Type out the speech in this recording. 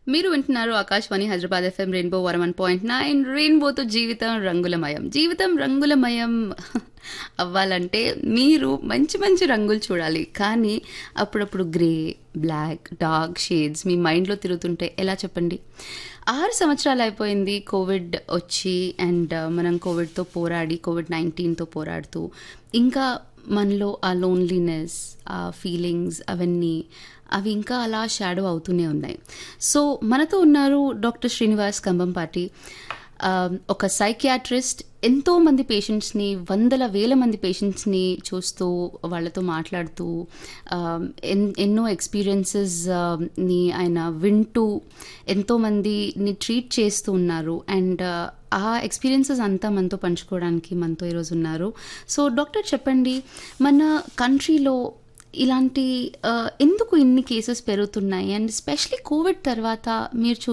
మీరు వింటున్నారు Akashvani Hyderabad FM rainbow one one point nine రెయిన్బోతో జీవితం రంగులమయం జీవితం రంగులమయం అవ్వాలంటే మీరు మంచి మంచి రంగులు చూడాలి కానీ అప్పుడప్పుడు గ్రే బ్లాక్ డార్క్ షేడ్స్ మీ మైండ్లో తిరుగుతుంటే ఎలా చెప్పండి ఆరు సంవత్సరాలు అయిపోయింది కోవిడ్ వచ్చి అండ్ మనం కోవిడ్తో పోరాడి కోవిడ్ నైన్టీన్తో పోరాడుతూ ఇంకా మనలో ఆ లోన్లీనెస్ ఆ ఫీలింగ్స్ అవన్నీ అవి ఇంకా అలా షాడో అవుతూనే ఉన్నాయి సో మనతో ఉన్నారు డాక్టర్ శ్రీనివాస్ కంబంపాటి ఆ, ఒక సైకియాట్రిస్ట్ ఎంతో మంది పేషెంట్స్ని వందల వేల మంది పేషెంట్స్ని చూస్తూ వాళ్ళతో మాట్లాడుతూ ఆ, ఎన్- ఎన్నో ఎక్స్పీరియన్సెస్ ని ఆయన వింటూ ఎంతో మందిని ట్రీట్ చేస్తూ ఉన్నారు అండ్ ఆ ఎక్స్పీరియన్సెస్ అంతా మనతో పంచుకోవడానికి మనతో ఈరోజు ఉన్నారు సో డాక్టర్ చెప్పండి మన కంట్రీలో ఇలాంటి ఆ, ఎందుకు ఇన్ని కేసెస్ పెరుగుతున్నాయి అండ్ స్పెషలీ కోవిడ్ తర్వాత మీరు చూ